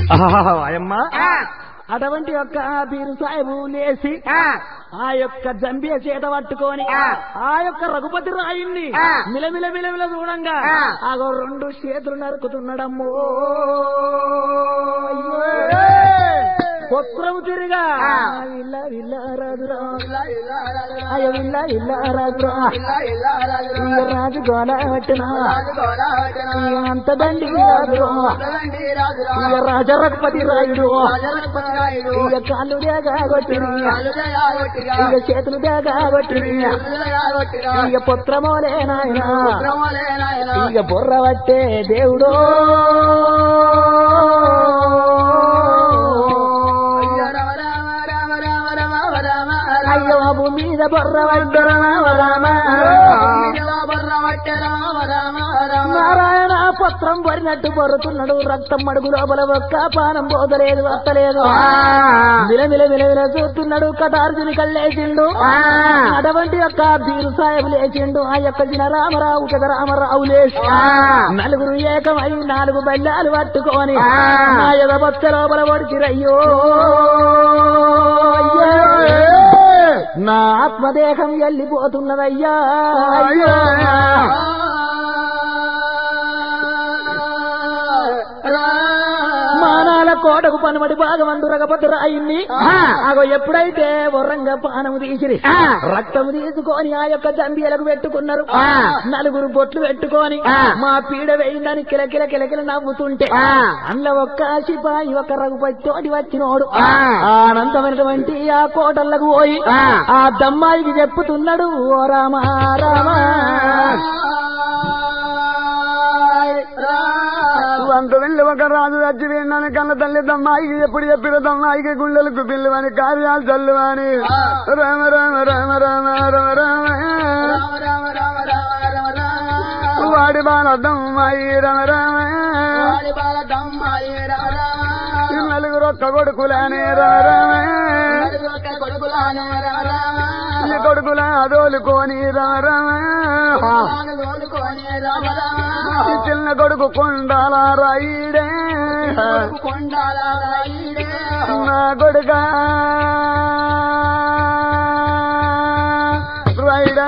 అమ్మా అటువంటి యొక్క బీరు సాహెబు లేచి ఆ యొక్క జంబియ చేత పట్టుకొని ఆ యొక్క రఘుపతి రాయిని మిలమిల మిలమిల చూడంగా ఆ రెండు చేతులు నరుకుతున్నాడమ్మో అయ్యో. పుత్రము తిరిగా విల్ల విల్ల రాజురా అయ్యో విల్ల విల్ల రాజురా ఇయ్య రాజు గోల పట్టిన అంత దండి రాజురా ఇయ్య రాజ రఘుపతి రాయుడు ఇయ్య కాళ్ళు దేగా కొట్టిన ఇయ్య చేతులు దేగా కొట్టిన ఇయ్య పుత్రమోలే నాయన ఇయ్య బుర్ర పట్టే దేవుడో అయ్యో భూమి మీద బొర్ర పడ్డరా రామ నారాయణ పత్రం పడినట్టు పొరుతున్నాడు రక్తం మడుగు లోపల ఒక్క పానం పోతలేదు వస్తలేదు విలవిల విలవిల చూస్తున్నాడు కటార్జుని కళ్ళేసిండు అటువంటి యొక్క బీరు సాహెబు లేచిండు ఆ యొక్క జిన రామరావు కదా రామరావు లేచి నలుగురు ఏకమై నాలుగు బల్లాలు పట్టుకొని నా ఎద బొచ్చ లోపల పొడిచిరయ్యో అయ్యో. నా ఆత్మదేహం వెళ్ళిపోతున్నదయ్యా అయ్యో మానాల కోటకు పనుమడి భాగమందు రగపతి రాయిని అగో ఎప్పుడైతే వరంగ పానము తీసిరి రక్తము తీసుకొని ఆ యొక్క జంబియలకు పెట్టుకున్నారు నలుగురు బొట్లు పెట్టుకొని మా పీడ వేయిందని కిలకిల కిలకిల నవ్వుతుంటే అందులో ఒక్క సిపాయి ఒక రఘుపతి తోటి వచ్చినోడు ఆనందమైనటువంటి ఆ కోటలకు పోయి ఆ దమ్మాయికి చెప్పుతున్నాడు ఓ రామా రామా అంత వెళ్ళి ఒక రాజు వచ్చి విన్నాను కన్న తల్లి దమ్మాయికి ఎప్పుడు చెప్పిన దమ్మాయికి గుండెలకు పిల్లువని కార్యాలు చల్లువని రామ రామ రామ రామ రామ రామ వాడి బాల దమ్మాయి రామ రామ ఈ నలుగురు ఒక్క కొడుకులానే రామ రామ ఈ కొడుకుల అదోలుకొని రామ రామ ఈ చిన్న కొడుకు కొండాల రాయిడే నా కొడుక రైడా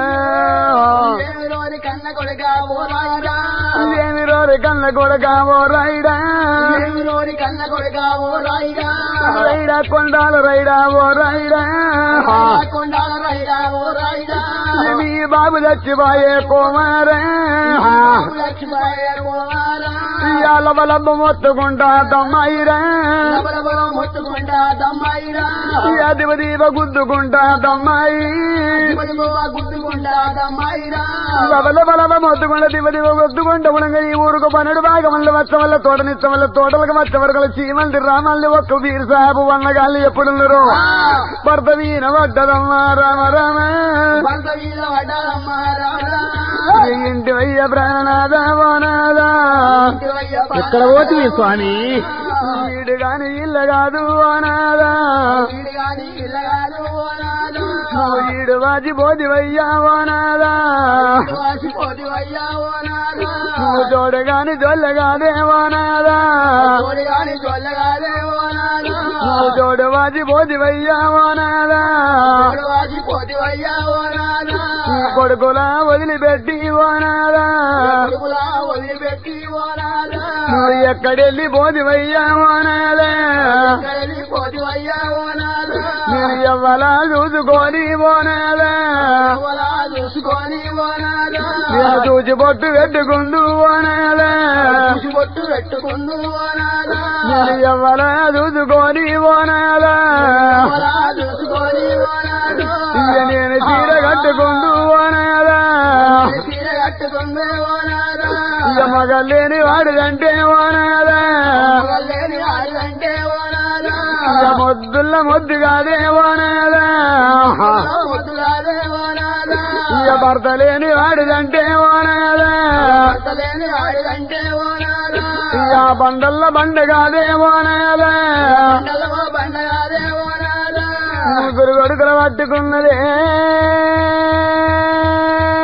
ఏమి రోరి కన్న కొడుక ఓ రైడా రైడా కొండాల రైడా ఓ రైడా మీ బాబు చచ్చిపోయే కోమారే ఇవాళ బలబ్బ మొత్తుకుంటా తమ్మాయిరా దీవ దీవ గుద్దుకుంటా తమ్మాయి బల బలబ మొత్తుకుంటా దివ దివ గుద్దుకుంటా ఉడంగా ఈ ఊరుకు పన్నెండు భాగమల్లి వచ్చ వల్ల తోటనిచ్చ వల్ల తోటలకు వచ్చే వరకు చీమల్ది రామల్ని ఒక్క వీరు సాబు వన్నగాళ్ళు ఎప్పుడున్నారు భర్త వీణ పడ్డదమ్మా రామ రామ ఇంటి వయ్య ప్రాణనాథ ఓనాదా ఎక్కడ పోతుంది స్వామి వీడు గాని ఇల్ల కాదు ఓనాదా వీడు వాజి పోది వయ్యా ఓనాదా నువ్వు చూడగాని జొల్లగాదే ఓనాదా నువ్వు చూడు వాజి పోది వయ్యా ఓనాదా నీ కొడుకులా వదిలిపెట్టి ఓనాదా వదిలిపెట్టి ఓనాదా నువ్వు ఎక్కడెళ్ళి పోది వయ్యా ఓనాదా పోతి అయ్యా ఓనాదా నేను ఎవ్వలా చూసుకొని ఓనాదా ఎవలా చూసుకొని ఓనాదా నేను చూసి బొట్టు పెట్టుకుందు ఓనాదా బొట్టు పెట్టుకుందు ఓనాదా నేను ఎవ్వలా చూసుకొని ఓనాదా ఎవలా చూసుకొని ఓనాదా ఇక నేను చీర కట్టుకుందు ఓనాదా చీర కట్టుకుందే ఓనాదా ఇక మగలేని వాడిదంటే ఓనాదా లేని ఆడంటే ఓనాదా ఇక మొద్దుల్ల మొద్దు కాదే ఓనాదా వద్దుగాదే ఓనాదా ఇక భర్త లేని వాడిదంటే ఓనాదా లేని ఆడంటే ఓనాదా ఇక బండల్ల బండ కాదే ఓనాదా బండలో బండగాదే ఓనాదా ముగ్గురు కొడుకులు పట్టుకున్నదే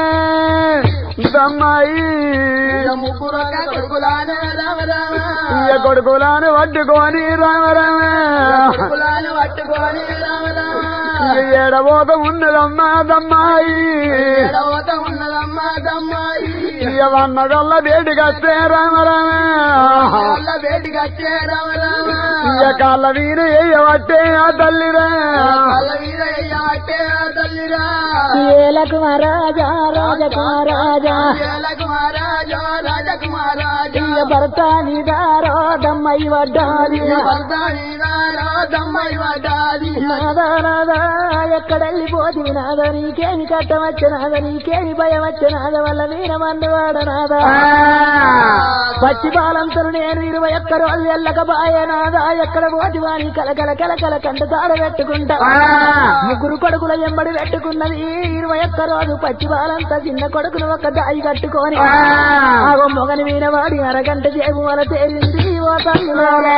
దమ్మాయి ముగ్గురు కొడుకులానే రామ రామ ఇక కొడుకులాను పట్టుకొని రామ రామ కులాన్ని పట్టుకొని రామ రామ ఏడబోత ఉన్నదమ్మా దమ్మాయి ఎడవత ఉన్నదమ్మ దమ్మాయి ఇవన్నగల్ల వేడిగస్తే రామ రామ వాళ్ళ వేడికి వచ్చే రామ రామ ఇయ కాళ్ళ వీణ వేయబట్టే ఆ తల్లిరా వాళ్ళ మీద అయ్యాటే ఆ తల్లిరా ఏలకు మహారాజా రాజకుమారాజా కుమారాజా రాజకుమారాజా ఇయ భర్త నిదారో దమ్మై వడ్డాలి దమ్మై వడాలి నాదా నాదా ఎక్కడెళ్ళిపోతుంది నాదా నీకేమి కట్టం వచ్చనాదా నీకేమి భయం వచ్చనాదా వల్ల వీరమన్ను వాడనాదా పచ్చి బాలంతరు నేను ఇరవై ఒక్క రోజు ఎల్లక బాయనాదా ఎక్కడ పోతి వాణి కలకల కలకల కంట తాడ పెట్టుకుంటా ముగ్గురు కొడుకుల ఎంబడి పెట్టుకున్నది ఇరవై ఒక్క రోజు పచ్చి బాలంతా చిన్న కొడుకును ఒక దాయి కట్టుకొని ఆగో మొగని మీద వాడి అరగంట చేపు వల తేలింది ఓ తల్లులారా.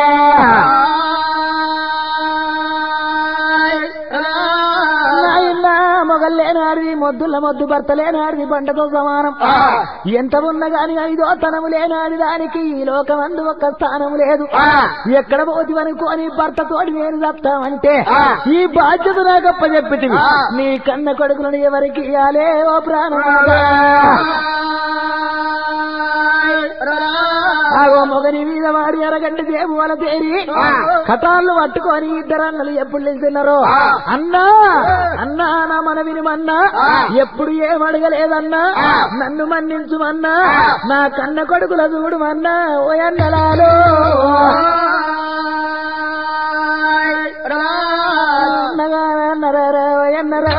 నాయన మొగల్లేనాడిది మొద్దుల మొద్దు భర్తలేనాడిది బండతో సమానం ఎంత ఉన్నా గాని ఐదో తనము లేనాడి దానికి ఈ లోకమందు ఒక్క స్థానము లేదు ఎక్కడ పోతి అనుకోని భర్తతోటి నేను చెప్తామంటే ఈ బాధ్యత నాకప్ప చెప్పితివి నీ కన్న కొడుకులను ఎవరికి ఇయ్యాలే ఓ ప్రాణనాథా. ఆగో మొగని మీద వాడి అరగంట సేపు వాళ్ళ తేరి కటాళ్ళు పట్టుకొని ఇద్దరు అన్నలు ఎప్పుడు నిలిచినారో అన్నా అన్నా నా మన వినుమన్నా ఎప్పుడు ఏం అడగలేదన్నా నన్ను మన్నించుమన్నా నా కన్న కొడుకుల చూడుమన్నా ఓ అన్నలాలో అన్నగా అన్నరా ఓ అన్నరా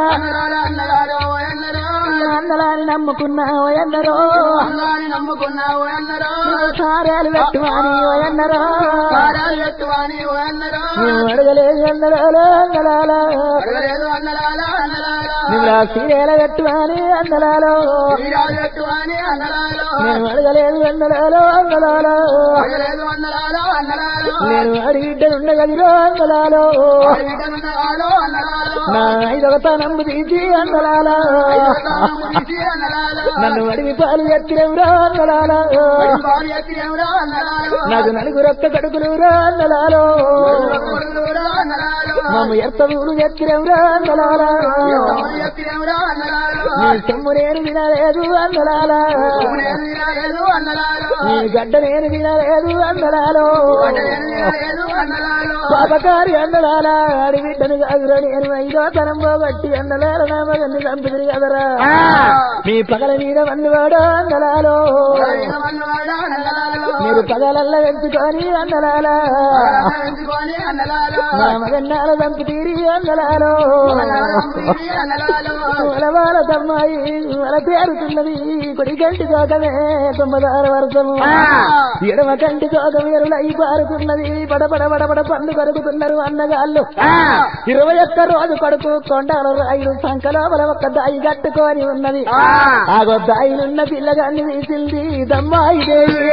అన్నలాని నమ్ముకున్నా ఓ అన్నరో నమ్ముకున్నావు అన్నరా సారాలు పెట్టువాని ఓ అన్నరో కారాలు ఎత్తువాని ఓ అన్నరా మేము అడగలేదు అన్నలాలో అన్నలాలో అడగలేదు అన్నరాలా అన్నరాలా నువ్వు నా సీరేల పెట్టువాని అన్నలాలో వీరాలు ఎత్తువాని అన్నరాలో మేము అడగలేదు అన్నలాలో అన్నలాలో అడగలేదు అన్నరాలో అన్నరాలో నేను అడిగిడ్డనుండగదిలో అన్నలాలో అడగటనున్నరాలో అన్నరాలో నా ఐదొకత నమ్ము తీసి అన్నలాలో ముగిసి అన్నరాలో నన్ను అడిగి పాలు ఎత్తినవురా అన్నలాలో భార్య ఎత్తినవురా అన్నరాలో నాకు నలుగురు ఒక్క కడుకులు రా అన్నలాలో కొడుకులురా అన్నరాలో మమ్మ ఎత్తవులు ఎత్తినవురా అన్నలాలో తమ్ముడు ఎత్తినవురా అన్నరాలో నీ సొమ్ము నేను వినలేదు అన్నలాలా నేను వినలేదు అన్నరాలో నీ గడ్డ నేను వినలేదు అన్నలాలో నేను వినలేదు అన్నరాలో పాపకారి అన్నలాలా అడి బిడ్డను కాదురా నేను ఐదో తరం పోగొట్టి అన్నలాల నా మగన్ని చంపిదిరి కదరా మీ పగల మీద వందువాడు అన్నలాలో అన్నవాడా అన్నరాలో మీరు పగలల్ల పెంచుకొని అన్నలాలా ఎంచుకొని అన్నరాలో నా మగన్నాల చంపి తీరి అన్నలాలో అన్నరాలో వలవాల తమ్మాయి వల పేరుతున్నది కుడి కంటి తోకమే తొమ్మిదారు వర్షము ఎడమ కంటి తోక వేరులై పారుతున్నది పడపడ పడపడ పండు కరుగుతున్నారు అన్నగాళ్ళు ఇరవై ఒక్క రోజు కొడుకు కొండల రాయిలు సంకలోపల ఒక్క దాయి కట్టుకొని ఉన్నది ఆగో దాయిలున్న పిల్లగాన్ని తీసింది దమ్మాయి దేవి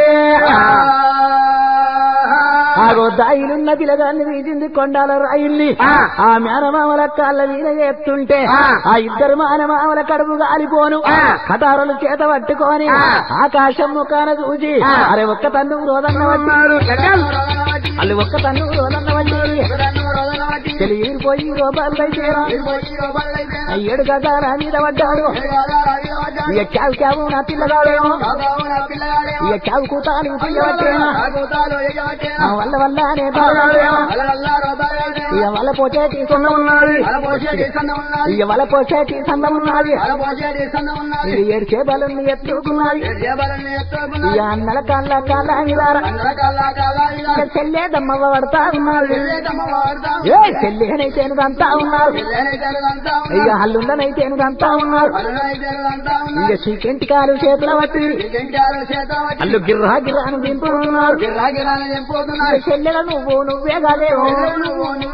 ఆగో దాయిలున్న పిల్లగాన్ని తీసింది కొండాల రాయిల్ని ఆ మేనమామల కాళ్ళ వీణ ఎత్తుంటే ఆ ఇద్దరు మానమామల కడుపు గాలిపోను కటారులు చేత పట్టుకొని ఆకాశం ముఖాన చూసి అరే ఒక్క తన్ను రోదన్న వడ్డీ వాళ్ళు ఒక్క తన్ను రోదన్న వడ్డీ తెలియపోయి రూపాయలు తీరా ఏడు గదాల మీద పడ్డాడు ఇక చావు చావు నా పిల్లగాడేమో ఇక చావు కూతాలు తీయవచ్చేమో ఆ వల్ల వల్లనే బాగాడేమో ఇక వల్ల పోచేటి సొంత ఉన్నది ఇక వల్ల పోచేటి సందం ఉన్నది ఇక ఏడు చేపలను ఎత్తుకున్నది ఇక అన్నల కాళ్ళ కాళ్ళ నిదార ఇక చెల్లేదమ్మ పడతా ఉన్నది ఏ చెల్లినైతేను అంతా ఉన్నారు ఇక హల్లుండనైతేను అంతా ఉన్నారు ఇక చీకెంటి కాలు చేతుల పట్టి అల్లు గిర్రా గిర్రాను దింపుతున్నారు ఇక చెల్లెల నువ్వు నువ్వే కాదేమో చెల్ల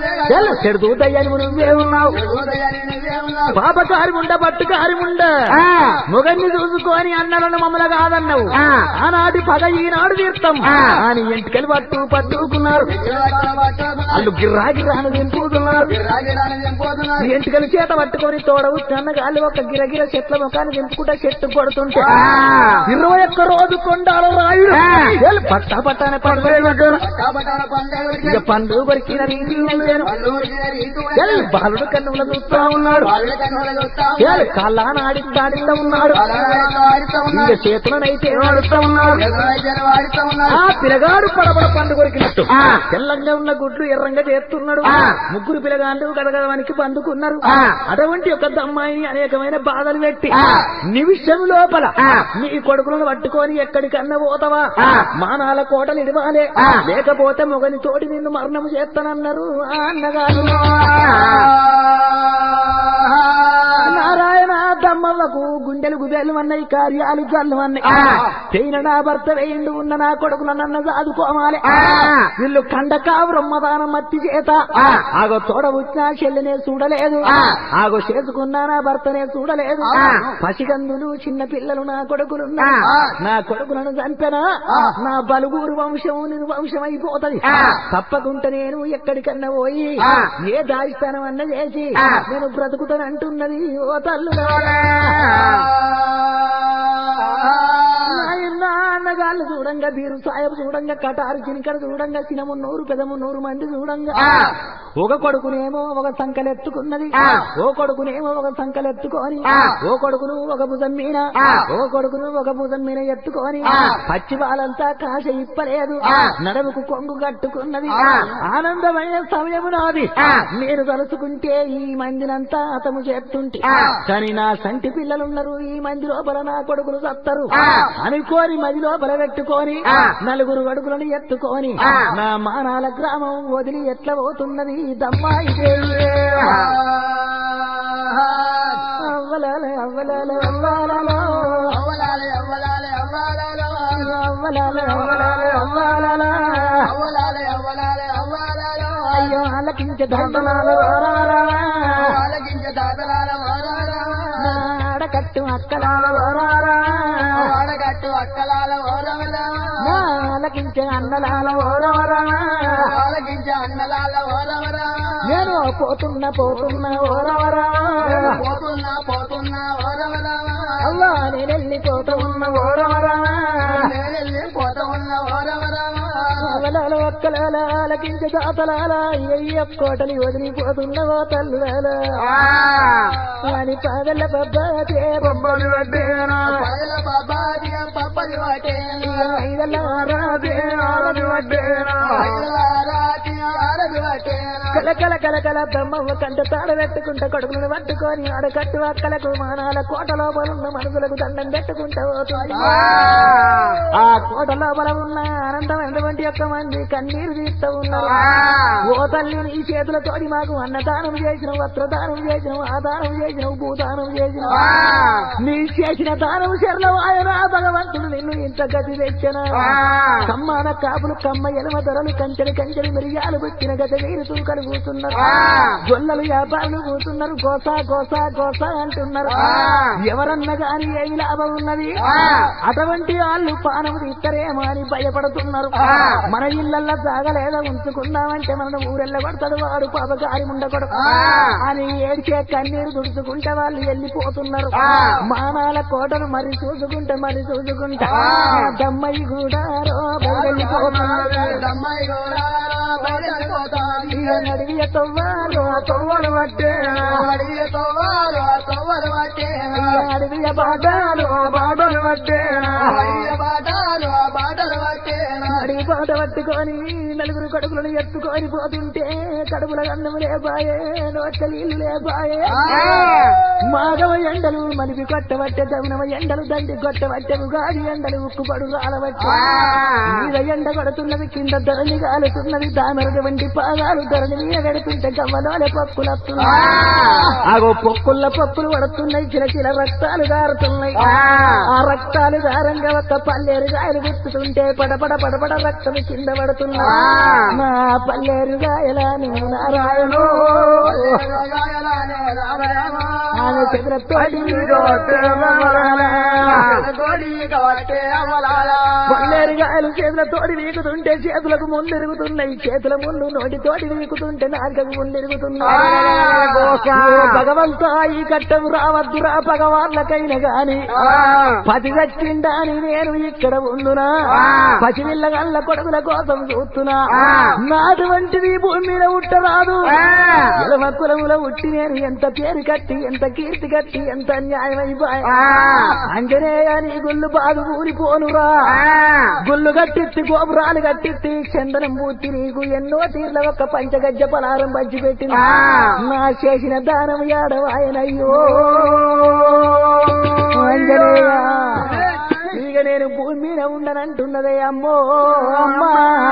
చెడుతూ దయ్యాన్ని నువ్వే ఉన్నావు ఉదయాన్ని నువ్వే ఉన్నావు పాపకారి ఉండ పట్టుకారి ఉండ మొగన్ని చూసుకొని అన్నలను మమ్మల కాదన్నావు ఆనాటి పద ఈనాడు తీర్థం అని ఎంటికలు పట్టు పట్టుకున్నారు వాళ్ళు గిర్రా గిర్రాను దింపుతున్నారు రాజధాని చంపోతున్నారు ఎంటికలు చేత పట్టుకొని తోడవు గాలి ఒక గిరగిర చెట్ల ముఖాన్ని దింపుకుంటా చెట్టు కొడుతుంటే ఇరవై ఒక్క రోజు కొండాల రాయుడు ఏలు పట్ట పట్టానే పండుగ కాబట్టాల పండుగ ఇక పండు కొరికిన రీతి అయితేను. పల్లూరిన రీతు ఏలు బాలుడు కన్నుల చూస్తా ఉన్నాడు వాళ్ళ కన్నుల చూస్తా ఏలు కళ్ళాన ఆడిస్తాడిస్తా ఉన్నాడు ఆడుతూ ఇక ఉన్నారు చేతులనైతే ఆడుస్తా ఉన్నాడు ఎదురైతే వాడుతూ ఉన్నారు ఆ పిల్లగాడు పడబడ పండు కొరికినట్టు తెల్లంగా ఉన్న గుడ్లు ఎర్రంగా చేస్తున్నాడు ముగ్గురు పిల్లగాళ్ళు గడగడవానికి పండుకున్నారు అటువంటి ఒక అమ్మాయిని అనేకమైన బాధలు పెట్టి నిమిషం లోపల నీ కొడుకులను పట్టుకొని ఎక్కడికన్నా పోతావా మానాల కోటలు ఇడవాలే లేకపోతే మొగని తోటి నిన్ను మరణం చేస్తానన్నారు ఆ అన్నగారు నారాయణ దమ్మలకు గుండెలు గుబేలు అన్నాయి కార్యాలు జల్లు అన్నాయి చేయన నా భర్త వేయండు ఉన్న నా కొడుకులు నన్ను సాదుకోమాలే వీళ్ళు కండకావు రమ్మదానం మత్తి చేత ఆగో తోడ వచ్చిన చెల్లినే చూడలేదు ఆగో చేసుకున్నా నా భర్తనే చూడలేదు పసిగందులు చిన్న పిల్లలు నా కొడుకులున్నా నా కొడుకులను చంపెనా నా బలుగురు వంశం నిర్వంశం అయిపోతది తప్పకుండా నేను ఎక్కడికన్నా పోయి ఏ దారిస్తానం అన్న చేసి నేను బ్రతుకుతానంటున్నది ఓ తల్లు అన్నగాళ్ళు చూడంగా బీరు సాయబు చూడంగా కటారు చినికడ చూడంగా సినమున్నూరు పెదమున్నూరు మంది చూడంగా ఒక కొడుకునేమో ఒక సంకలెత్తుకున్నది ఓ కొడుకునేమో ఒక సంకలెత్తుకొని ఓ కొడుకును ఒక భుజం మీద ఓ కొడుకును ఒక భుజం మీద ఎత్తుకొని పచ్చి వాళ్ళంతా కాశ ఇప్పలేదు నడముకు కొంగు కట్టుకున్నది ఆనందమైన సమయము నాది నేను తలుచుకుంటే ఈ మందినంతా అతము చేస్తుంటే కానీ నా సంటి పిల్లలున్నారు ఈ మంది లోపల నా కొడుకులు సత్తరు అనుకోని మది లోపల పెట్టుకొని నలుగురు కొడుకులను ఎత్తుకొని నా మానాల గ్రామం వదిలి ఎట్లా పోతున్నది దమ్మాయి దేవి. అవ్వలాలే అవ్వలాలే అవ్వాలలో అవ్వలాలే అవ్వలాలే అవ్వాలలో అవ్వలాలే అవ్వలాలే అవ్వాలలో అవ్వలాలే అవ్వలాలే అవ్వాలలో అయ్యో ఆలకించే దండనాలు ఆలకించే దాతలాల ఓరారా ఆడకట్టు అక్కలాల ఓరారా ఆడగట్టు అక్కలాల ఓరవరా ఆలకించే అన్నలాల ఓరారా ఆలకించే అన్నలాల ఓరవరా నేను పోతున్న పోతున్న ఓరారా పోతున్నా పోతున్నా ఓరవరా అవ్వా నేను వెళ్ళిపోతూ ఉన్న ఓరారా నేనెళ్ళి పోతా ఉన్న ఓరవరా అవలాల ఒక్కలాల ఆలకించే దాతలాల అయ్య కోటలి వదిలిపోతున్నవో తల్లులాల అని పగల బొబ్బతే బొమ్మలు పట్టేనా పగల బాబాది పప్పది వాటే ఐదల ఆరాధే ఆరది పట్టేనా పగల రాతి ఆరది వాటే కల కల కల కల బ్రహ్మవ్వ కంట తాడ పెట్టుకుంట కొడుకులను పట్టుకొని ఆడకట్టు అక్కలకు మానాల కోట లోపల ఉన్న మనసులకు దండం పెట్టుకుంటూ పోతుంది ఆ కోట లోపల ఉన్న ఆనందమైనటువంటి యొక్క మంది కన్నీరు తీస్తూ ఉన్నారు ఓ తల్లి నీ చేతులతోటి మాకు అన్నదానం చేసిన వస్త్రదానం చేసిన ఆదానం చేసిన భూదానం చేసిన నీ చేసిన దానం శరణవాయనా భగవంతుడు నిన్ను ఇంత గతి తెచ్చిన కమ్మాన కాపులు కమ్మ ఎలమ ధరలు కంచెలు కంచెలు మిరియాలు పెట్టిన గత వీరు తూకలు కూతున్నారు గొల్లలు వ్యాపారులు కూతున్నారు గోసా గోసా గోసా అంటున్నారు ఎవరన్నా గాని ఏమి లాభం ఉన్నది అటువంటి వాళ్ళు పానం తీస్తారేమో అని భయపడుతున్నారు మన ఇళ్ళల్లో జాగలేదా ఉంచుకున్నామంటే మన ఊరెళ్ళ పడతాడు వాడు పాపకారి ఉండకూడదు అని ఏడిచే కన్నీరు దుడుచుకుంటే వాళ్ళు వెళ్ళిపోతున్నారు మానాల కోటను మరి చూసుకుంటే మరి చూసుకుంటా దమ్మయ్య కూడా వెళ్ళిపోతున్నారు దమ్మాయి గోరారా బయలుపోతాది ఇక నడివియ తవ్వాలు ఆ తవ్వలు పట్టే అడిగే తోవాలు ఆ తోవలు వాటే అడవియ బాటలు ఆ బాటలు పట్టే అడిగే బాటలు ఆ బాటలు వాటే అడిగి బాట పట్టుకొని నలుగురు కడుపులను ఎత్తుకొని పోతుంటే కడుపుల గన్నము లేపాయే నోట్ల నీళ్లు లేపాయే మాధవ ఎండలు మలిపి కొట్టబట్టే దమనమ ఎండలు దండి కొట్టబట్టే ఉగాది ఎండలు ఉక్కుపడు రాలబట్టే మీద ఎండ కొడుతున్నది కింద ధరణి కాలుతున్నది దామెరగ వంటి పాదాలు ధరణి మీద పెడుతుంటే గవ్వలోనే పప్పులు వస్తున్నాయి ఆగో పొక్కుల పప్పులు పడుతున్నాయి చిల చిల రక్తాలు గారుతున్నాయి ఆ రక్తాలు గారంగా ఒక పల్లేరు గాయలు గుర్తుతుంటే పడపడ పడపడ రక్తం కింద పడుతున్నా నా పల్లేరు గాయలా నువ్వు నారాయణో ఆమె చెదురతోటి పల్లేరు గాయలు చేతులతోటి వీకుతుంటే చేతులకు ముందెరుగుతున్నాయి చేతుల ముందు నోటితోటి వీకుతుంటే నాలుకకు ముందెరుగుతున్నాయి భగవంతా ఈ కట్టము రావద్దురా భగవాన్లకైనా గాని పది వచ్చిండా అని నేను ఇక్కడ ఉండునా పసివిల్ల గల్ల కొడుకుల కోసం చూస్తున్నా నాటువంటిది భూమి మీద ఉట్టరాదు ఎలమ కులముల ఉట్టి నేను ఎంత పేరు కట్టి ఎంత కీర్తి కట్టి ఎంత న్యాయమైపోయి అంజనేయ నీ గుళ్ళు బాగు ఊరిపోనురా గుళ్ళు కట్టిత్తి గోపురాలు కట్టిత్తి చందనం పూర్తి నీకు ఎన్నో తీర్ల ఒక పంచగజ్జ పలారం పంచి పెట్టిన నా చేసిన దానం యాడవాయనయ్యో అంజనేయ ఇక నేను భూమి మీద ఉండనంటున్నదే అమ్మో అమ్మా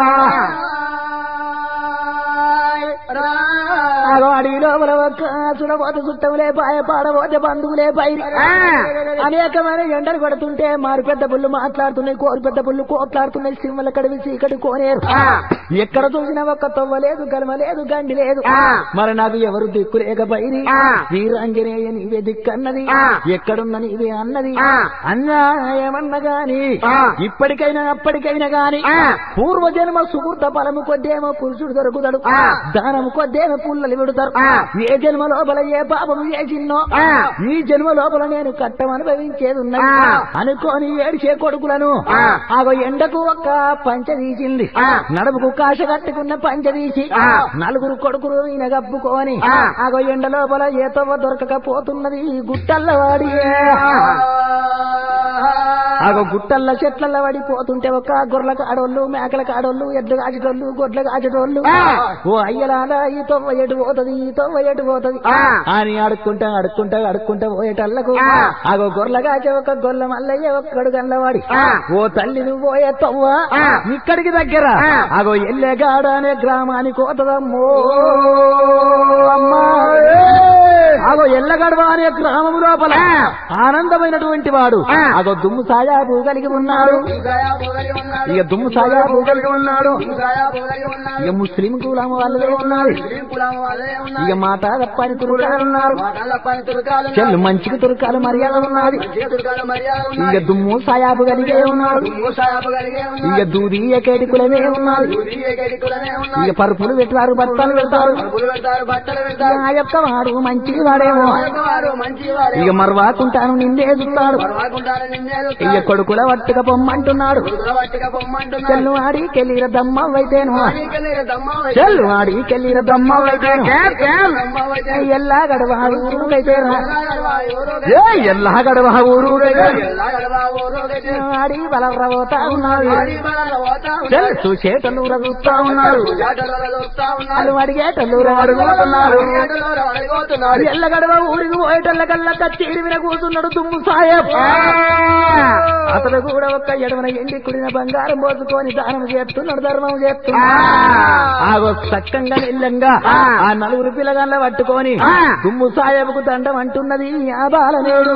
ఆగో అడవి లోపల ఒక్క చుడబోత చుట్టములే పాయ పాడబోతే బంధువులే పైరి అనేకమైన ఎండలు కొడుతుంటే మారు పెద్ద పుల్లు మాట్లాడుతున్నాయి కోరు పెద్ద పుల్లు కోట్లాడుతున్నాయి సింహల కడివి చీకటి కోనేరు ఎక్కడ చూసినా ఒక్క తొవ్వ లేదు గలమ లేదు గండి లేదు మరి నాకు ఎవరు దిక్కు లేక పైరి వీరాంజనేయ నీవే దిక్కన్నది ఎక్కడున్న నీవే అన్నది అన్నా ఏమన్నా గాని ఇప్పటికైనా అప్పటికైనా గాని పూర్వజన్మ సుహృత ఫలము కొద్దేమో పురుషుడు దొరుకుతాడు దానము కొద్దేమో పుల్లలు విడుతారు ఏ జన్మ లోపల ఏ పాపము చేసిన్నో ఈ జన్మ లోపల నేను కట్టం అనుభవించేది ఉన్నది అనుకోని ఏడిచే కొడుకులను ఆగో ఎండకు ఒక్క పంచ తీసింది నడుముకు కాశ కట్టుకున్న పంచ తీసి నలుగురు కొడుకులు ఈయన కప్పుకొని ఆగో ఎండ లోపల ఏ తవ్వ దొరకకపోతున్నది ఈ గుట్టల్ల వాడి ఆగో గుట్టల్ల చెట్లల్ల పడిపోతుంటే ఒక గొర్రెల కాడోళ్ళు మేకల కాడోళ్ళు ఎడ్లు కాచేటోళ్ళు గొడ్ల కాచేటోళ్ళు ఓ అయ్యలాగా ఈ తొవ్వ ఎటు పోతది ఈ తొవ్వ ఎటు పోతది అని అడుక్కుంటా అడుక్కుంటా అడుక్కుంటా పోయేటల్లకు ఆగో గొర్రెల కాచే ఒక గొర్రెల మల్లయ్య ఒక్కడు గల్లవాడి ఓ తల్లి నువ్వు పోయే తొవ్వ ఇక్కడికి దగ్గర ఆగో ఎల్లే గాడ అనే గ్రామానికి పోతదమ్మో అమ్మా ఆగో ఎల్లగడవ అనే గ్రామం లోపల ఆనందమైనటువంటి వాడు అగో దుమ్ము సాయాబు కలిగి ఉన్నాడు ఇక దుమ్ము సాయాబు కలిగి ఉన్నాడు ఇక ముస్లిం కులం వాళ్ళే ఉన్నారు ఇక మాట తప్పని తురుకాలు ఉన్నారు చెల్లు మంచికి తురుకాలు మర్యాద ఉన్నది ఇక దుమ్ము సాయాబు కలిగే ఉన్నాడు ఇక దూది ఎకేటి కులమే ఉన్నాడు ఇక పరుపులు పెట్టారు బట్టలు పెడతారు ఇక ఆ యొక్క వాడు మంచి వాడేమో ఇక మరవాకుంటాను నిన్నే చూస్తాడు ఇక కొడుకుల వట్టుక పొమ్మంటున్నాడు చెల్లు ఆడికెళ్ళిర దమ్మవైతేను చెల్లు ఆడికెళ్ళిర దమ్మవైతేను ఎల్లా గడవ ఊరుకైతే ఏ ఎల్లా గడవ ఊరుకైతే ఆడి బలవతా ఉన్నాడు చెల్లు చూసేటల్లు రగుతా ఉన్నాడు వాళ్ళు అడిగేటల్లు అడుగుతున్నారు ఎల్ల గడవ ఊరికి పోయేటల్ల కల్లా కచ్చేడి విన కూర్చున్నాడు దుమ్ము సాయబ్ అతడు కూడా ఒక్క ఎడవన ఎండి కుడిన బంగారం పోసుకొని దానం చేస్తున్నాడు ధర్మం చేస్తున్నాడు ఆగో సక్కంగా నిల్లంగా ఆ నలుగురు పిల్లగాళ్ళ పట్టుకొని దుమ్ము సాయబుకు దండం అంటున్నది ఆ బాలనేడు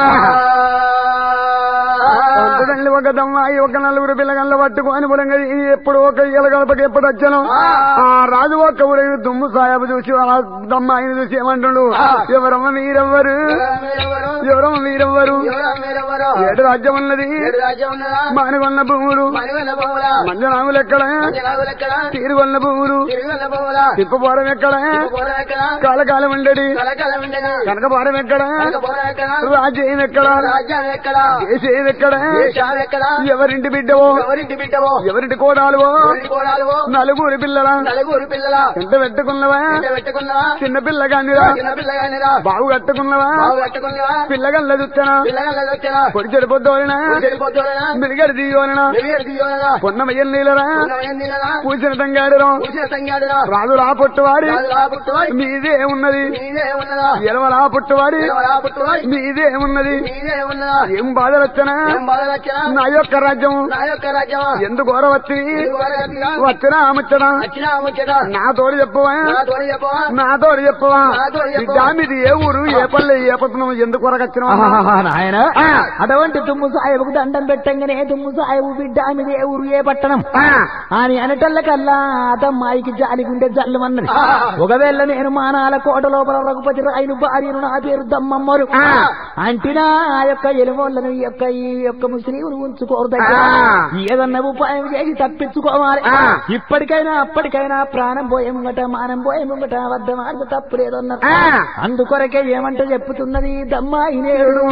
తల్లి ఒక దమ్మాయి ఒక నలుగురు పిల్లగల్ల పట్టుకొని బులంగా ఎప్పుడు ఒక ఇలగడపకి ఎప్పుడు వచ్చాను ఆ రాజు ఒక్క ఊరి దుమ్ము సాయబు చూసి ఆ దమ్మాయిని చూసి ఏమంటుండు ఎవరమ్మ మీరెవ్వరు ఎవరమ్మ మీరెవ్వరు ఏడు రాజ్యం ఉన్నది మానుగొన్న భూములు మంజనాములు ఎక్కడ తీరుగొన్న భూములు తిప్పపోరం ఎక్కడ కాలకాలం ఉండడి కనకపారం ఎక్కడ రాజ్యం ఎక్కడ దేశం ఎక్కడ ఎవరింటి బిడ్డవో ఎవరింటి బిడ్డవో ఎవరింటి కోడాలువో ఎవరింటి కోడాలువో నలుగురి పిల్లల నలుగురు పిల్లల ఎంత పెట్టుకున్నవా ఎంత పెట్టుకున్నావా చిన్న పిల్ల కానిరా చిన్న పిల్లగానిరా బావు కట్టుకున్నవా బావు కట్టుకున్నావా పిల్లగల్ల చుట్టనా పిల్లగాళ్ళ వచ్చేనా పొడి చెడిపోద్దోనా చెడిపోతున్నా మిడిగడి దియోనా పొన్నమయ్య నీలరా పూసిన తంగాడురా పూసిన సంగాడురా రాజు రా పొట్టువాడి రాజులా పుట్టువాడి మీదే ఉన్నది నీదే ఉన్నదా ఎలవరా పుట్టువాడి ఎవరా పుట్టువాడి మీదే ఉన్నది నీదే ఉన్నదా ఏం బాధలొచ్చనా ఏం బాధ వచ్చినా నా యొక్క రాజ్యం నా యొక్క రాజ్యమా ఎందుకు గౌరవచ్చి ఎందుకు వరగతిగా? వచ్చినా ముచ్చడా వచ్చినా ముచ్చట నా తోడు చెప్పవా నా తోడి చెప్పవా నా తోడు చెప్పవా నా తోడు చెప్పవా? బిడ్డా మీది ఏ ఊరు ఏ పల్లె ఏ పట్టణం ఎందుకు వరకచ్చిన నాయన అటువంటి తుమ్ము సాయబుకు దండం పెట్టంగానే తుమ్ము సాయబు బిడ్డ మీద ఏ ఊరు ఏ పట్టణం అని అనటల్లకల్లా అతమ్మాయికి జాలిగుండే జల్లుమన్నది ఒకవేళ నేను మానాల కోట లోపల రఘుపతి రాయలు భార్యను నా పేరు దమ్మమ్మరు అంటినా ఆ యొక్క ఎలుమోళ్ళను ఈ యొక్క ఈ యొక్క ముస్లింలు ఉంచుకోరు దగ్గర ఏదన్నా ఉపాయం చేసి తప్పించుకోవాలి ఇప్పటికైనా అప్పటికైనా ప్రాణం పోయే ముంగట మానం పోయే ముంగట వద్ద మాట తప్పు లేదన్నారు అందుకొరకే ఏమంటే చెప్పుతున్నది దమ్మాయి నేడు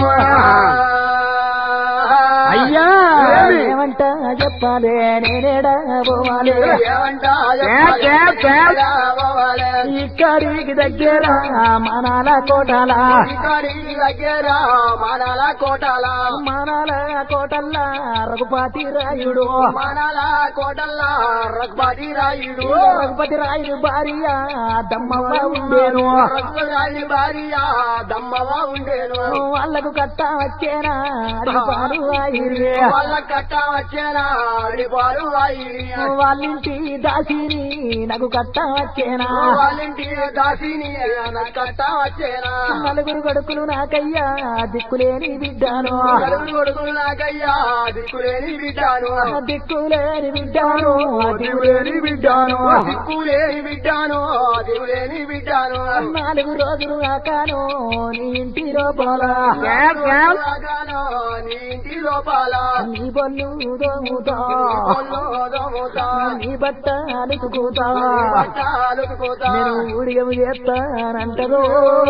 అయ్యా ఏమి? ఏమంట చెప్పాలే నేనేడా పోవాలి ఏమంటా క్యాప్, క్యాప్, క్యాప్. పోవాలి ఇక్కడికి దగ్గర మనాల కోటాల ఇక్కడికి దగ్గర మానాల కోటాల మనాల కోటల్లా రఘుపతి రాయుడు మానాల కోటల్లా రఘుపతి రాయుడు రఘుపతి రాయుడు భార్య దమ్మవ్వ ఉండేను రఘుపతి భార్య దమ్మవా ఉండేను వాళ్ళకు కట్ట వచ్చేనా అడిపాడు ఆయిరే వాళ్ళ కట్ట వచ్చేనా అడిపారు వాయి వాళ్ళింటి దాసిని నాకు కట్ట వచ్చేనా వాళ్ళింటి దాసిని నా కట్ట వచ్చేనా నలుగురు కొడుకులు నాకయ్యా దిక్కులేని బిడ్డాను నలుగురు కొడుకులు నాకయ్యా దిక్కులేని బిడ్డాను దిక్కులేని బిడ్డాను దేవులేని బిడ్డాను దిక్కులేని బిడ్డాను దేవులేని బిడ్డాను నాలుగు రోజులు నాకాను నీ ఇంటి లోపల క్యాప్, క్యాప్. రాగాను నీ ఇంటి లోపల నీ బొల్లు దోముతా ఒళ్ళు దోముతా, నీ బట్ట అలుకుతా బట్టాలు ఉతుకుతా. నేను ఊడిగము చేస్తానంటదో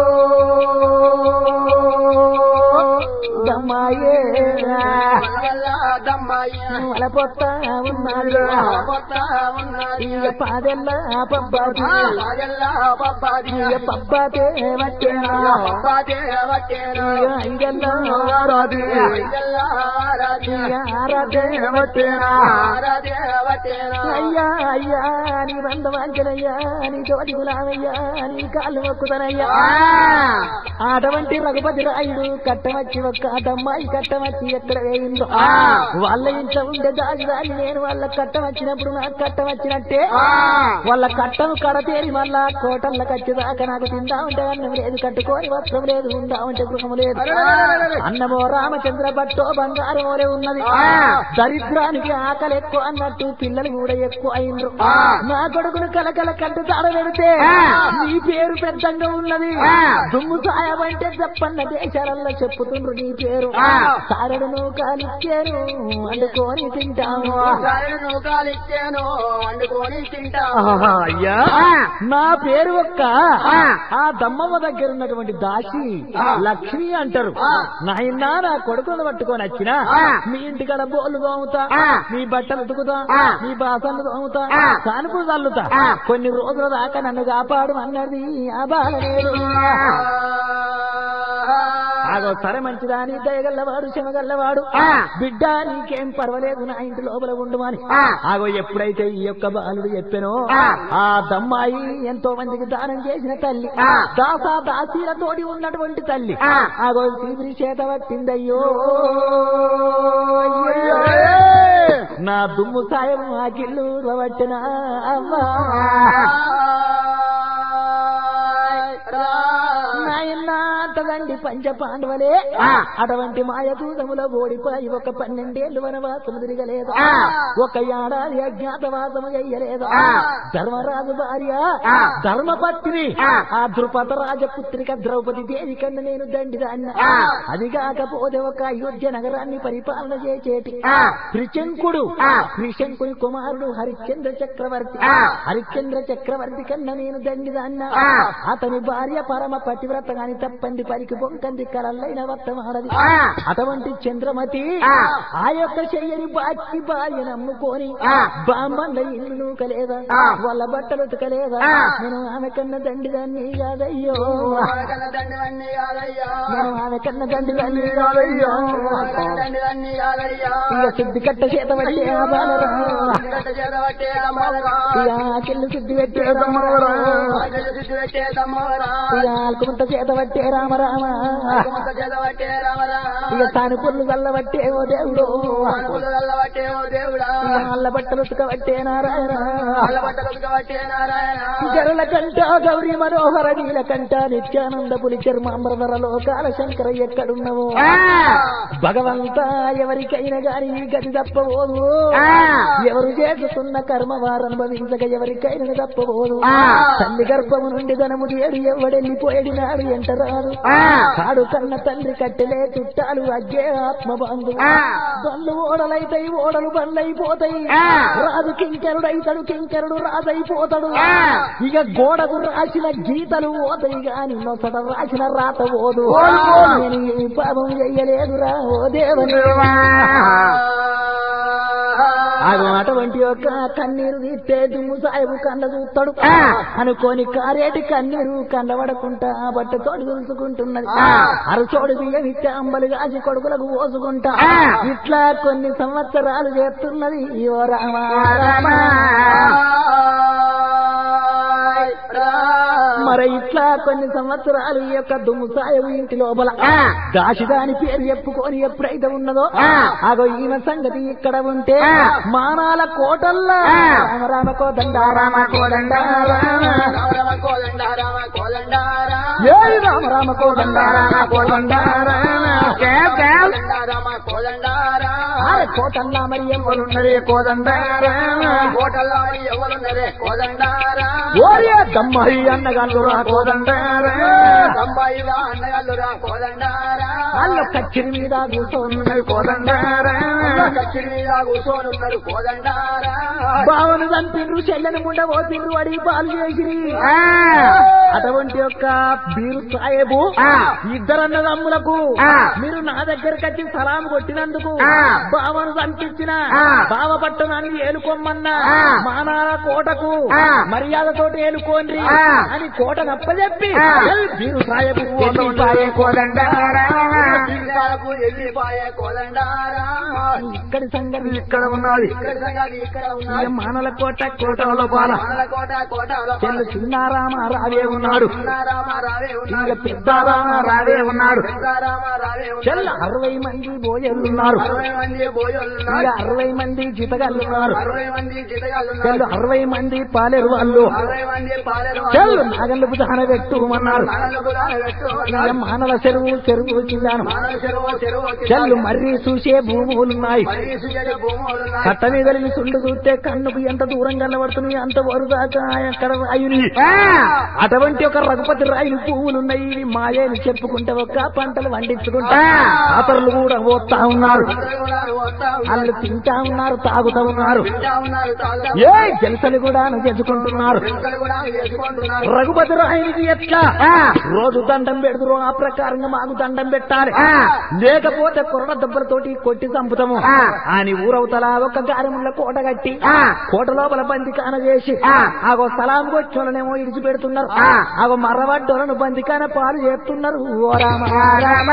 దమ్మాయే వల్ల దమ్మాయి వల పొత్త ఉన్నది కొత్త ఉన్నది ఇక పాదెల్ల పబ్బాది రాజల్లా పబ్బాది ఇక పబ్బాతే వచ్చేనా పబ్బాదే వట్టేను ఇక ఐదెల్ల రాది రాజల్లా రాజు ఇక ఆరాధే వచ్చేనా ఆరాధే వట్టేను అయ్యా అయ్యా నీ బంధ వాంచనయ్యా నీ తోటి గులామయ్యా నీ కాళ్ళు మొక్కుతానయ్యా అటువంటి రఘుపతి రాయుడు కట్టమచ్చి ఒక్క అటమ్మాయి కట్టమచ్చి ఎక్కడ వేయిందో వాళ్ళ ఇంట్లో ఉండే దాని నేను వాళ్ళ కట్టం వచ్చినప్పుడు నాకు కట్టం వచ్చినట్టే వాళ్ళ కట్టం కడతేరి మళ్ళా కోటల్ల కచ్చేదాకా నాకు తిందా ఉంటే అన్నం లేదు కట్టుకోని వస్త్రం లేదు ఉందా ఉంటే గృహం లేదు అన్నమో రామచంద్ర భట్టో బంగారమోలే ఉన్నది దరిద్రానికి ఆకలి ఎక్కువ అన్నట్టు పిల్లలు కూడా ఎక్కువ అయిండ్రు నా కొడుకును కలకల కంటు తాడ పెడితే నీ పేరు పెద్దంగా ఉన్నది దుమ్ము సాయమంటే చెప్పన్న దేశాలలో చెప్పుతుండ్రు నీ పేరు సారడును కాలిచ్చాను అందుకొని తింటాము సరైన నూకాలు ఇచ్చాను వండుకొని తింటా అయ్యా నా పేరు ఒక్క ఆ దమ్మమ్మ దగ్గర ఉన్నటువంటి దాసి లక్ష్మి అంటారు నాయనా నా కొడుకును పట్టుకొని వచ్చిన మీ ఇంటికాడ బోలు తోముతా మీ బట్టలు ఉతుకుతా మీ బాసన్లు తోముతా కానుపు చల్లుతా కొన్ని రోజుల దాకా నన్ను కాపాడు అన్నది ఆ బాధ లేదు ఆగో సరే మంచిదాని దయగల్లవాడు శమగల్లవాడు బిడ్డ నీకేం పర్వాలేదు నా ఇంటి లోపల ఉండుమని ఆగో ఎప్పుడైతే ఈ యొక్క బాలుడు చెప్పానో ఆ దమ్మాయి ఎంతో మందికి దానం చేసిన తల్లి దాసా దాసీలతోటి ఉన్నటువంటి తల్లి ఆగో తీపిరి చేత పట్టిందయ్యో అయ్యో. నా దుమ్ము సాయం ఆ గిల్లు పట్టిన అమ్మా నాయనా అంటదండి పంచ పాండవలే అటువంటి మాయదూతముల ఓడిపోయి ఒక పన్నెండేళ్లు వనవాసము తిరగలేదు ఒక ఏడాది అజ్ఞాతవాసము చెయ్యలేదు ధర్మరాజు భార్య ధర్మపత్ని ఆ ద్రుపద రాజపుత్రిక ద్రౌపది దేవి కన్నా నేను దండిదాన్న అది కాకపోతే ఒక అయోధ్య నగరాన్ని పరిపాలన చేసేటి త్రిశంకుడు త్రిశంకుని కుమారుడు హరిశ్చంద్ర చక్రవర్తి హరిశ్చంద్ర చక్రవర్తి కన్నా నేను దండిదాన్న అతని భార్య పరమ పతివ్రత గాని తప్పంది పరికి బొంక సుంకంది కలల్లైన వర్తమానది అటువంటి చంద్రమతి ఆ యొక్క చెయ్యని బాకి భార్య నమ్ముకొని బామ్మల్ల ఇల్లు నూకలేదా వాళ్ళ బట్టలు ఉతకలేదా నేను ఆమె కన్న దండి దాన్ని కాదయ్యో కన్న దండి అన్ని కాదయ్యా నేను ఆమె కన్న దండి దాన్ని కాదయ్యో కన్న దండి అన్ని కాదయ్యా ఇక శుద్ధి కట్ట చేత పట్టే ఆ బాలరా కట్ట చేత పట్టే అమ్మవరా ఇక ఆకెళ్ళు శుద్ధి పెట్టే తమ్మరా ఆకలి చుట్టూ పెట్టే తమ్మవరా ఇక ఆల్కుమంత చేత పట్టే రామ రామ కొంత చేత పట్టే రామరా ఇక తాను పుల్లు చల్ల పట్టే ఓ దేవుడు పూలు వల్ల పట్టే ఓ దేవుడా ఇక అల్ల బట్టలు ఉతక పట్టే నారాయణ వాళ్ళ బట్టలు పట్టే నారాయణ జరుల కంట గౌరీ మనోహర నీల కంట నిత్యానంద పులి చర్మాంబరధర లోకాల శంకర ఎక్కడున్నవో భగవంత ఎవరికైనా గాని ఈ గతి తప్పబోదు ఎవరు చేస్తున్న కర్మ వారు అనుభవించక ఎవరికైనా తప్పబోదు తల్లి గర్భము నుండి ధనము ఏడు ఎవడెళ్ళిపోయేది నాడు ఎంట రాదు కాడు కన్న తండ్రి కట్టెలే చుట్టాలు అగ్గే ఆత్మ బంధు బళ్ళు ఓడలైతాయి ఓడలు బండ్లైపోతాయి రాజు కింకరుడైతాడు కింకరుడు రాజైపోతాడు ఇక గోడకు రాసిన గీతలు పోతాయి గాని నొసట రాసిన రాత పోదు నేను ఈ పాపం చెయ్యలేదురా ఓ దేవుని ఆగు అటువంటి యొక్క కన్నీరు తీస్తే దుమ్ము సాయబు కండ చూస్తాడు అనుకోని కారేటి కన్నీరు కండబడకుంటా బట్ట తోడు దులుసుకుంటున్నది అరచోడు బియ్యం ఇచ్చే అంబలు కాసి కొడుకులకు పోసుకుంటా ఇట్లా కొన్ని సంవత్సరాలు చేస్తున్నది ఓ రామ రామ మరి ఇట్లా కొన్ని సంవత్సరాలు ఈ యొక్క దుమ్ము సాయవు ఇంటి లోపల దాసి దాని పేరు చెప్పుకొని ఎప్పుడైతే ఉన్నదో అగో ఈమె సంగతి ఇక్కడ ఉంటే మానాల కోటల్లా రామ రామ కోదండ రామ కోదండ రామ రామ కోదండ రామ కోదండారా ఏ రామ రామ కోదండ రామ కోదండ రామ రామ కోదండారా అరే కోటల్లా మరి ఎవరున్నదే కోదండ రామ కోటల్లో ఎవరున్నరే కోదండారా ఓరియే దమ్మహి అన్నగాళ్ళురా కోదండ రామ తొంభైగా అన్నగాళ్ళురా కోదండారా వాళ్ళ కచ్చిరి మీద కూర్చోనున్నది కోదండ రామ కచ్చిరి మీద కూర్చోనున్నారు కోదండారా బావను చంపిండ్రు చెల్లెని ముండ పోతుండ్రు అడిగి పాలు చేసిరి అటువంటి యొక్క బీరు సాహేబు ఇద్దరన్నదమ్ములకు మీరు నా దగ్గరికి వచ్చి సలాం కొట్టినందుకు బావను చంపించిన బావ పట్టణాన్ని ఏలుకోమన్నా మానాల కోటకు మర్యాదతోటి ఏలుకోండి అని కోట నప్పజెప్పి బీరు సాహేబు జీవితాలకు వెళ్ళిపోయే కోదండారా ఇక్కడి సంగతి ఇక్కడ ఉన్నది ఇక్కడ సంగతి ఇక్కడ ఇక ఉన్నారు మానల కోట కోటలో పాల మనల కోట కోట చెల్లు చిన్నారామ రావే ఉన్నాడు రామ రావే ఇక ఉన్నారు పెద్దారామ రావే ఉన్నాడు రామ రావే చెల్ల ఉన్నారు అరవై మంది బోయలున్నారు అరవై మంది బోయోళ్ళున్నారు ఇక అరవై మంది జీతగాళ్ళున్నారు అరవై మంది చెల్లు జితగాళ్ళున్నారు అరవై మంది పాలేరు వాళ్ళు అరవై మంది పాలేరు చెల్లు నాగళ్ళకు దహన పెట్టుమన్నారు మానలకు దాన పెట్టు ఇక మానవ చెరువు చెరువు వచ్చిందాను మానవ చెరువు చెరువు చెల్లు మర్రి చూసే భూములున్నాయి మరీసు చెడు భూములున్నాయి కట్ట మీద సుండు చూస్తే కన్నుకు ఎంత దూరం కనబడుతున్నాయి అంత వరుదాకా ఎక్కడ రాయుని అటువంటి ఒక రఘుపతి రాయుని పువ్వులున్నాయి ఇవి మాయని చెప్పుకుంటే ఒక పంటలు పండించుకుంటా అతరులు కూడా పోతా ఉన్నారు అందరూ కూడా వస్తా వాళ్ళు ఉన్నారు తింటా ఉన్నారు తాగుతా ఉన్నారు తింటా ఉన్నారు తాగుతా ఏ జలసలు కూడా చేసుకుంటున్నారు పిల్లలు కూడా చేసుకుంటున్నారు రఘుపతి రాయునికి ఎట్లా రోజు దండం పెడుతురు ఆ ప్రకారంగా మాకు దండం పెట్టాలి లేకపోతే కొరడ దెబ్బలతోటి కొట్టి చంపుతాము అని ఊరవతల ఒక గారముల కోట కట్టి కోట లోపల బందికాన చేసి ఆగో సలాం కొచ్చోళ్ళనేమో ఇడిచి పెడుతున్నారు ఆగో మర్రవడ్డోలను బందికాన పాలు చేస్తున్నారు ఓ రామ రామ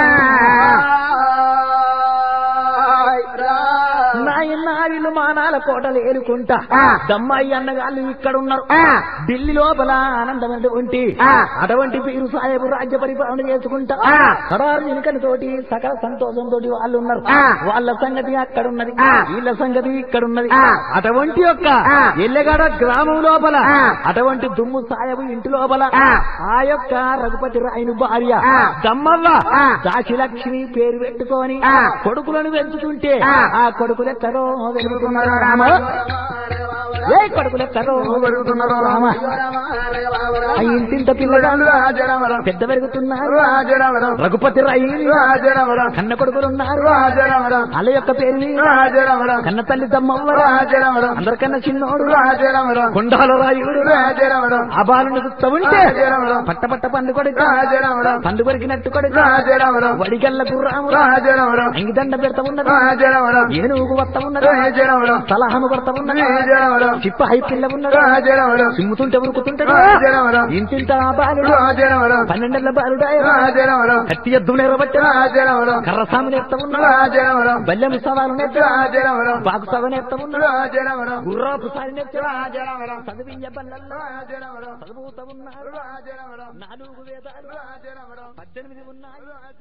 నాయన వీళ్ళు మానాల కోటలు ఏలుకుంటా దమ్మాయి అన్నగాళ్ళు ఇక్కడ ఉన్నారు ఢిల్లీ లోపల ఆనందమైనటువంటి అటువంటి పీరు సాహెబు రాజ్య పరిపాలన చేసుకుంటా ఖరారు నిలకని తోటి సకల సంతోషంతో వాళ్ళు ఉన్నారు వాళ్ళ సంగతి అక్కడ ఉన్నది వీళ్ళ సంగతి ఇక్కడ ఉన్నది అటువంటి యొక్క ఎల్లెగడ గ్రామం లోపల అటువంటి దుమ్ము సాయబు ఇంటి లోపల ఆ యొక్క రఘుపతి రాయను భార్య దమ్మవ్వ దాశిలక్ష్మి పేరు పెట్టుకొని కొడుకులను పెంచుతుంటే ఆ కొడుకులు ఎక్కడో వెలుగుతున్నారు రామ ఏ కొడుకులు ఎక్కడో పెరుగుతున్నారు రామ ఆ ఇంటింత పిల్లగాళ్ళు రాజరామరావు పెద్ద పెరుగుతున్నారు రాజరామరావు రఘుపతి రాయి రాజరామరావు కన్న కొడుకులున్నారు రాజరామరావు అల యొక్క పేరు మీద రాజరామరావు కన్న తల్లి దమ్మవ్వరా రాజరామరావు అందరికన్నా చిన్నోడు రాజరామరావు కొండాల రాయుడు రాజరామరావు ఆ బాలుని చూస్తా ఉంటే రాజరామరావు పట్ట పట్ట పండు కొడుకు రాజరామరావు పండు కొరికినట్టు కొడుకు రాజరామరావు వడిగల్ల గుర్రాము రాజరామరావు అంగిదండ పెడతా ఉన్నది రాజరామరావు ఏనుగు వస్తా ఉన్నది రాజరామరావు సలహాను కొడతా ఉన్నది రాజరామరావు చిప్ప హై పిల్ల ఉన్నది రాజరామరావు సిమ్ముతుంటే ఉరుకుతుంటాడు రాజరామరావు ఇంటింట ఆ బాలుడు రాజరామరావు పన్నెండేళ్ల బాలుడు రాజరామరావు కత్తి ఎద్దు నేరబట్టి రాజరామరావు కర్ర సాము నేర్తా ఉన్నాడు రాజరామరావు బల్లెం సవాలు నేర్తా రాజరామరావు బాగు సభ నేర్తా ఉన్నాడు రాజరామరావు గుర్రాపు సారి నేర్చా రాజరామరావు చదివించ బల్లల్లో రాజరామరావు చదువుతా ఉన్నారు రాజరామరావు నాలుగు వేదాలు రాజరామరావు పద్దెనిమిది ఉన్నాయి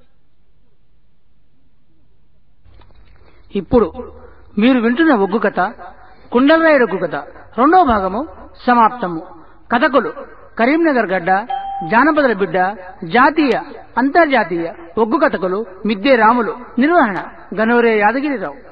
ఇప్పుడు మీరు వింటున్న ఒగ్గు కథ కుండలరాయుడు ఒగ్గు కథ రెండవ భాగము సమాప్తము కథకులు కరీంనగర్ గడ్డ జానపదుల బిడ్డ జాతీయ అంతర్జాతీయ ఒగ్గు కథకులు మిద్దే రాములు నిర్వహణ గనోరే యాదగిరిరావు